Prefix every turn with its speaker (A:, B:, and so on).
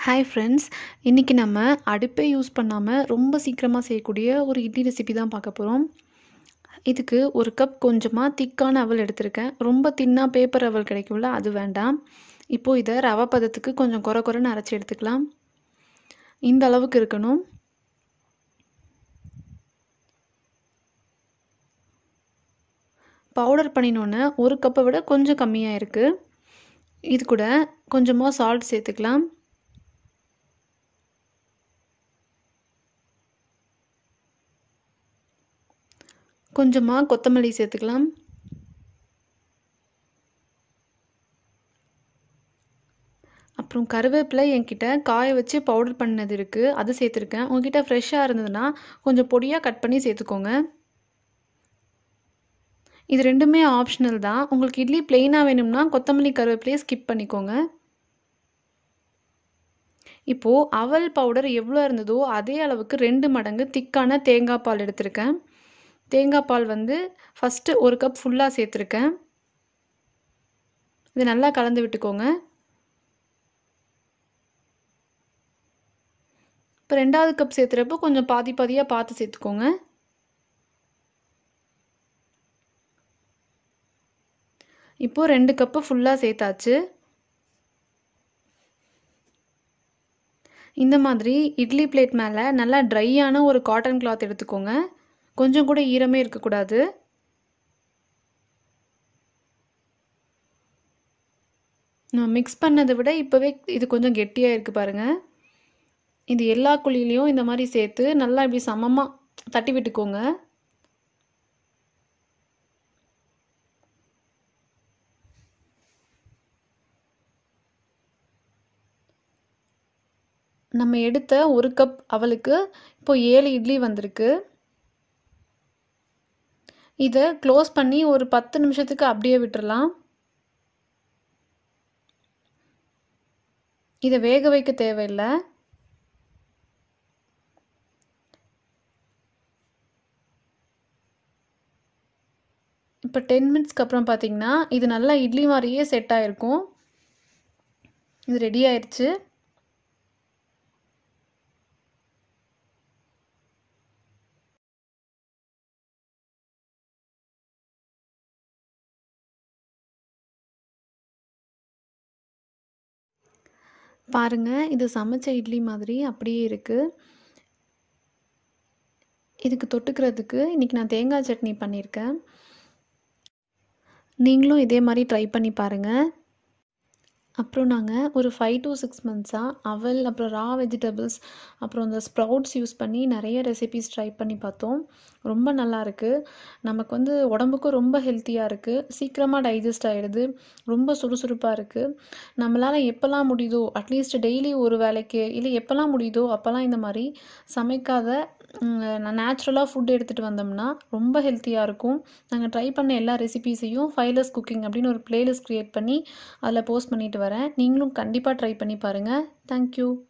A: hi friends இன்றைக்கி நம்ம அடுப்பே use பண்ணாமல் ரொம்ப சீக்கிரமாக செய்யக்கூடிய ஒரு இட்லி ரெசிபி தான் பார்க்க போகிறோம் இதுக்கு ஒரு கப் கொஞ்சமாக திக்கான அவல் எடுத்திருக்கேன் ரொம்ப தின்னாக பேப்பர் அவல் கிடைக்கும்ல அது வேண்டாம் இப்போது இதை ரவை பதத்துக்கு கொஞ்சம் குறை குறைன்னு அரைச்சி எடுத்துக்கலாம் இந்த அளவுக்கு இருக்கணும் பவுடர் பண்ணினோன்னே ஒரு கப்பை விட கொஞ்சம் கம்மியாக இருக்குது இது கூட கொஞ்சமாக சால்ட் சேர்த்துக்கலாம் கொஞ்சமாக கொத்தமல்லி சேர்த்துக்கலாம் அப்புறம் கருவேப்பிலை என்கிட்ட காய வச்சு பவுடர் பண்ணது இருக்குது அது சேர்த்துருக்கேன் உங்ககிட்ட ஃப்ரெஷ்ஷாக இருந்ததுன்னா கொஞ்சம் பொடியாக கட் பண்ணி சேர்த்துக்கோங்க இது ரெண்டுமே ஆப்ஷனல் தான் உங்களுக்கு இட்லி பிளெயினாக வேணும்னா கொத்தமல்லி கருவேப்பிலையை ஸ்கிப் பண்ணிக்கோங்க இப்போது அவல் பவுடர் எவ்வளோ இருந்ததோ அதே அளவுக்கு ரெண்டு மடங்கு திக்கான தேங்காய் பால் எடுத்திருக்கேன் தேங்காய் பால் வந்து ஃபஸ்ட்டு ஒரு கப் ஃபுல்லாக சேர்த்துருக்கேன் இது நல்லா கலந்து விட்டுக்கோங்க இப்போ ரெண்டாவது கப் சேர்த்துறப்போ கொஞ்சம் பாதி பாதியாக பார்த்து சேர்த்துக்கோங்க இப்போது ரெண்டு கப்பு ஃபுல்லாக சேர்த்தாச்சு இந்த மாதிரி இட்லி பிளேட் மேலே நல்லா ட்ரையான ஒரு காட்டன் கிளாத் எடுத்துக்கோங்க கொஞ்சம் கூட ஈரமே இருக்கக்கூடாது நான் மிக்ஸ் பண்ணதை விட இப்போவே இது கொஞ்சம் கெட்டியாக இருக்குது பாருங்கள் இது எல்லா குழியிலையும் இந்த மாதிரி சேர்த்து நல்லா இப்படி சமமாக தட்டி விட்டுக்கோங்க நம்ம எடுத்த ஒரு கப் அவளுக்கு இப்போ ஏழு இட்லி வந்திருக்கு இதை க்ளோஸ் பண்ணி ஒரு பத்து நிமிஷத்துக்கு அப்படியே விட்டுறலாம் இதை வேக வைக்க தேவையில்லை இப்போ டென் மினிட்ஸ்க்கு அப்புறம் பார்த்தீங்கன்னா இது நல்லா இட்லி மாதிரியே செட் ஆகிருக்கும் இது ரெடி ஆயிடுச்சு பாருங்கள் இது சமைச்ச இட்லி மாதிரி அப்படியே இருக்குது இதுக்கு தொட்டுக்கிறதுக்கு இன்றைக்கி நான் தேங்காய் சட்னி பண்ணியிருக்கேன் நீங்களும் இதே மாதிரி ட்ரை பண்ணி பாருங்கள் அப்புறம் நாங்கள் ஒரு ஃபைவ் டு சிக்ஸ் மந்த்ஸாக அவல் அப்புறம் ரா வெஜிடபிள்ஸ் அப்புறம் இந்த ஸ்ப்ரவுட்ஸ் யூஸ் பண்ணி நிறைய ரெசிபிஸ் ட்ரை பண்ணி பார்த்தோம் ரொம்ப நல்லா இருக்குது நமக்கு வந்து உடம்புக்கும் ரொம்ப ஹெல்த்தியாக இருக்குது சீக்கிரமாக டைஜஸ்ட் ஆகிடுது ரொம்ப சுறுசுறுப்பாக இருக்குது நம்மளால் எப்போல்லாம் முடியுதோ அட்லீஸ்ட் டெய்லி ஒரு வேலைக்கு இல்லை எப்போல்லாம் முடியுதோ அப்போல்லாம் இந்த மாதிரி சமைக்காத நேச்சுரலாக ஃபுட் எடுத்துகிட்டு வந்தோம்னா ரொம்ப ஹெல்த்தியாக இருக்கும் நாங்கள் ட்ரை பண்ண எல்லா ரெசிபீஸையும் ஃபைலஸ் குக்கிங் அப்படின்னு ஒரு பிளேலிஸ்ட் க்ரியேட் பண்ணி அதில் போஸ்ட் பண்ணிட்டு வரேன் நீங்களும் கண்டிப்பாக ட்ரை பண்ணி பாருங்கள் தேங்க்யூ